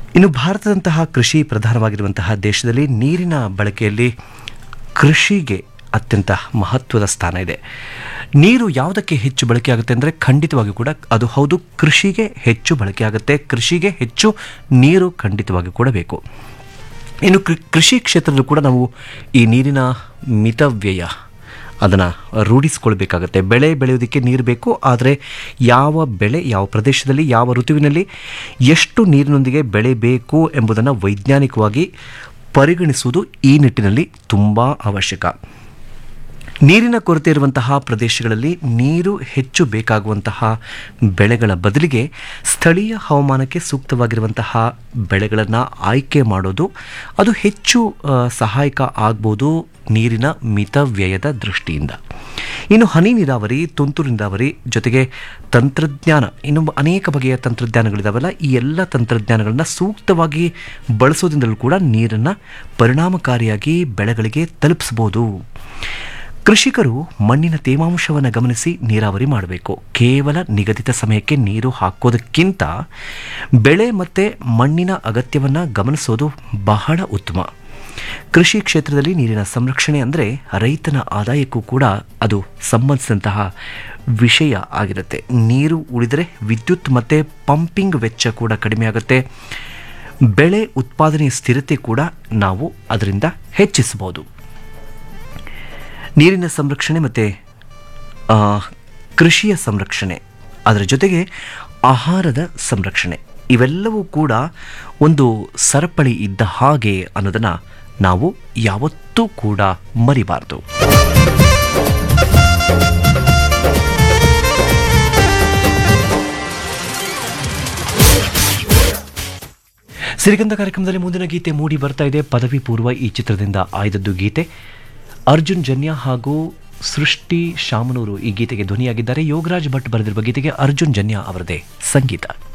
ಇನ್ನು ಭಾರತದಂತಹ ಕೃಷಿ ಪ್ರಧಾನವಾಗಿರುವಂತಹ ದೇಶದಲ್ಲಿ ನೀರಿನ ಬಳಕೆಯಲ್ಲಿ ಕೃಷಿಗೆ ಅತ್ಯಂತ ಮಹತ್ವದ ಸ್ಥಾನ ಇದೆ ನೀರು ಯಾವುದಕ್ಕೆ ಹೆಚ್ಚು ಬಳಕೆ ಆಗುತ್ತೆ ಅಂದರೆ ಖಂಡಿತವಾಗಿಯೂ ಕೂಡ ಅದು ಹೌದು ಕೃಷಿಗೆ ಹೆಚ್ಚು ಬಳಕೆ ಆಗುತ್ತೆ ಕೃಷಿಗೆ ಹೆಚ್ಚು ನೀರು ಖಂಡಿತವಾಗಿಯೂ ಕೂಡ ಬೇಕು ಇನ್ನು ಕೃ- ಕೃಷಿ ಕ್ಷೇತ್ರದಲ್ಲೂ ಕೂಡ ನಾವು ಈ ನೀರಿನ ಮಿತವ್ಯಯ ಅದನ್ನು ರೂಢಿಸ್ಕೊಳ್ಬೇಕಾಗತ್ತೆ ಬೆಳೆ ಬೆಳೆಯೋದಕ್ಕೆ ನೀರು ಬೇಕು ಆದರೆ ಯಾವ ಬೆಳೆ ಯಾವ ಪ್ರದೇಶದಲ್ಲಿ ಯಾವ ಋತುವಿನಲ್ಲಿ ಎಷ್ಟು ನೀರಿನೊಂದಿಗೆ ಬೆಳೆ ಬೇಕು ಎಂಬುದನ್ನು ವೈಜ್ಞಾನಿಕವಾಗಿ ಪರಿಗಣಿಸುವುದು ಈ ನಿಟ್ಟಿನಲ್ಲಿ ತುಂಬ ಅವಶ್ಯಕ ನೀರಿನ ಕೊರತೆ ಇರುವಂತಹ ಪ್ರದೇಶಗಳಲ್ಲಿ ನೀರು ಹೆಚ್ಚು ಬೇಕಾಗುವಂತಹ ಬೆಳೆಗಳ ಬದಲಿಗೆ ಸ್ಥಳೀಯ ಹವಾಮಾನಕ್ಕೆ ಸೂಕ್ತವಾಗಿರುವಂತಹ ಬೆಳೆಗಳನ್ನು ಆಯ್ಕೆ ಮಾಡೋದು ಅದು ಹೆಚ್ಚು ಆ, ಸಹಾಯಕ ಆಗ್ಬೋದು ನೀರಿನ ಮಿತವ್ಯಯದ ದೃಷ್ಟಿಯಿಂದ ಇನ್ನು ಹನಿ ನೀರಾವರಿ ತುಂತುರು ನೀರಾವರಿ ಜೊತೆಗೆ ತಂತ್ರಜ್ಞಾನ ಇನ್ನು ಅನೇಕ ಬಗೆಯ ತಂತ್ರಜ್ಞಾನಗಳಿದಾವಲ್ಲ ಈ ಎಲ್ಲ ತಂತ್ರಜ್ಞಾನಗಳನ್ನು ಸೂಕ್ತವಾಗಿ ಬಳಸೋದ್ರಿಂದಲೂ ಕೂಡ ನೀರನ್ನು ಪರಿಣಾಮಕಾರಿಯಾಗಿ ಬೆಳೆಗಳಿಗೆ ತಲುಪಿಸ್ಬೋದು ಕೃಷಿಕರು ಮಣ್ಣಿನ ತೇವಾಂಶವನ್ನು ಗಮನಿಸಿ ನೀರಾವರಿ ಮಾಡಬೇಕು ಕೇವಲ ನಿಗದಿತ ಸಮಯಕ್ಕೆ ನೀರು ಹಾಕೋದಕ್ಕಿಂತ ಬೆಳೆ ಮತ್ತು ಮಣ್ಣಿನ ಅಗತ್ಯವನ್ನು ಗಮನಿಸೋದು ಬಹಳ ಉತ್ತಮ ಕೃಷಿ ಕ್ಷೇತ್ರದಲ್ಲಿ ನೀರಿನ ಸಂರಕ್ಷಣೆ ಅಂದರೆ ರೈತನ ಆದಾಯಕ್ಕೂ ಕೂಡ ಅದು ಸಂಬಂಧಿಸಿದಂತಹ ವಿಷಯ ಆಗಿರುತ್ತೆ ನೀರು ಉಳಿದರೆ ವಿದ್ಯುತ್ ಮತ್ತು ಪಂಪಿಂಗ್ ವೆಚ್ಚ ಕೂಡ ಕಡಿಮೆ ಆಗುತ್ತೆ ಬೆಳೆ ಉತ್ಪಾದನೆಯ ಸ್ಥಿರತೆ ಕೂಡ ನಾವು ಅದರಿಂದ ಹೆಚ್ಚಿಸಬಹುದು ನೀರಿನ ಸಂರಕ್ಷಣೆ ಮತ್ತು ಕೃಷಿಯ ಸಂರಕ್ಷಣೆ ಅದರ ಜೊತೆಗೆ ಆಹಾರದ ಸಂರಕ್ಷಣೆ ಇವೆಲ್ಲವೂ ಕೂಡ ಒಂದು ಸರಪಳಿ ಇದ್ದ ಹಾಗೆ ಅನ್ನೋದನ್ನು ನಾವು ಯಾವತ್ತೂ ಕೂಡ ಮರಿಬಾರ್ದು ಸಿರಿಗಂಧ ಕಾರ್ಯಕ್ರಮದಲ್ಲಿ ಮುಂದಿನ ಗೀತೆ ಮೂಡಿ ಬರ್ತಾ ಇದೆ ಪದವಿ ಪೂರ್ವ ಈ ಚಿತ್ರದಿಂದ ಆಯ್ದದ್ದು ಗೀತೆ ಅರ್ಜುನ್ ಜನ್ಯ ಹಾಗೂ ಸೃಷ್ಟಿ ಶಾಮನೂರು ಈ ಗೀತೆಗೆ ಧ್ವನಿಯಾಗಿದ್ದಾರೆ ಯೋಗರಾಜ್ ಭಟ್ ಬರೆದಿರುವ ಗೀತೆಗೆ ಅರ್ಜುನ್ ಜನ್ಯ ಅವರದೇ ಸಂಗೀತ